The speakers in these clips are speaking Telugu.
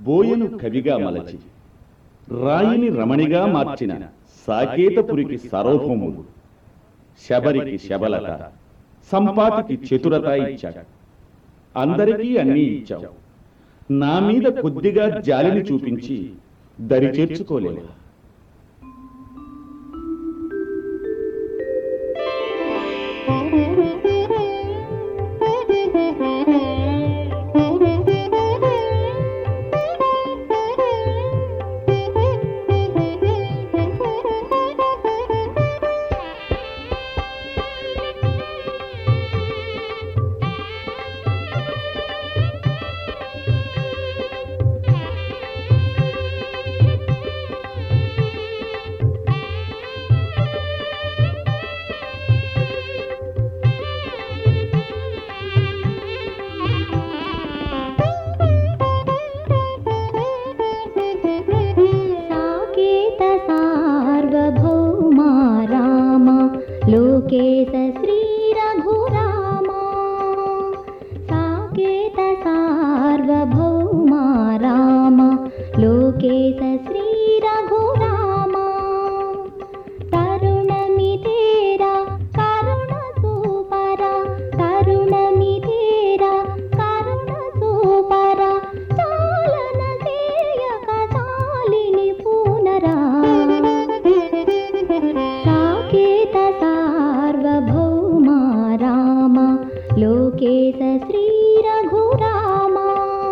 బోయను కవిగా మలచి రాయిని రమణిగా మార్చిన సాకేతపురికి సార్వభౌముడు శబరికి శబలత సంపాతికి చతురత ఇచ్చాడు అందరికీ అన్నీ ఇచ్చావు నా మీద కొద్దిగా జాలిని చూపించి దరి చేర్చుకోలేవు साकेत सार्वभौमा राम लोकेश श्रीरघुरामा साकेत सार्वभौमा राम लोकेश श्रीरघुरामा तरुणमितेरा करुणसूपरा तरुणमितेरा करुणसूपरा चालन సేయక చాలిని పూనరా సాకేత సార్వభౌమా రామ లోకేశ శ్రీ రఘురామా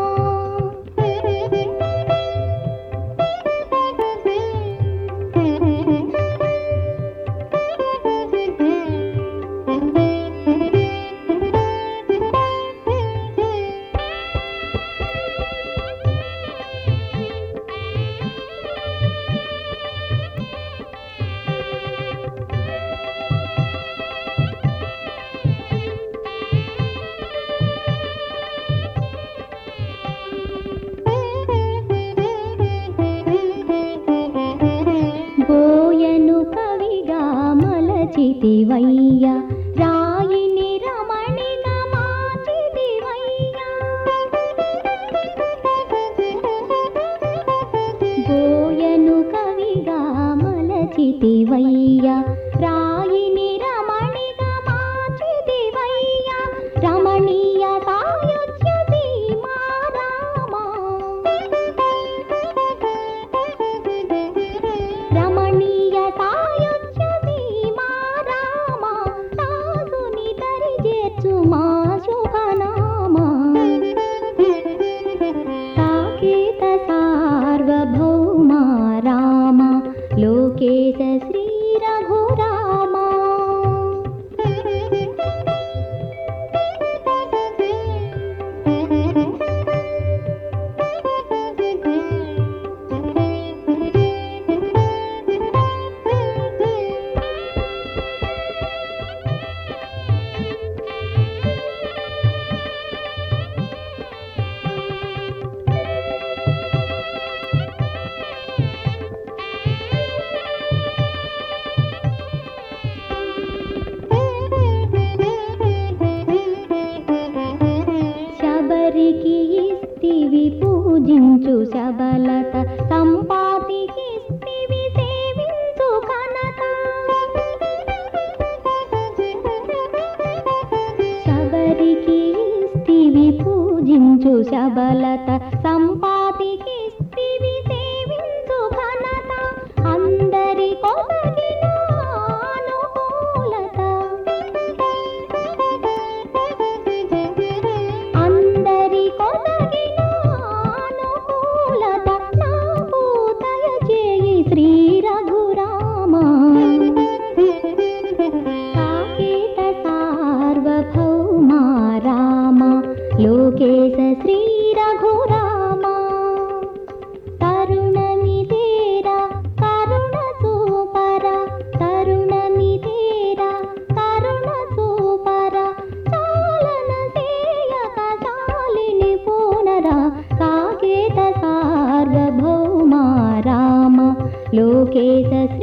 బోయను కవిగా మలచితివయ్య రాయిని రమణిగా మార్చితివయ్యా బోయను కవిగా మలచితివయ్య రాయిని రమణిగా మార్చితివయ్య రమణీయ సాయుధ్య సీమా రామా రమణీయ సాయుధ్య సీమా రామ దాసుని దరి చేర్చు మా శుభనామా సాకేత సార్వభౌమా రామ లోకేశ శ్రీ రఘురామా శబరికి ఇస్తివి పూజించు శబలత సంపాతికి ఇస్తివి సేవించు ఘనత శబరికి ఇస్తివి పూజించు శబలత సంపాతికి ఇస్తివి సేవించు ఘనత అందరి కొసగిన అనుకూలత అందరి కొసగిన అనుకూలత నాకు దయచేయి శ్రీ రఘురామా సాకేత సార్వభౌమా రామ లోకేశ శ్రీ రఘురామా తరుణమిదేరా కరుణ సూపర తరుణమిదేరా కరుణ సూపర చాలన సేయక చాలిని పూనరా సాకేత సార్వభౌమా రామ లోకేశ శ్రీ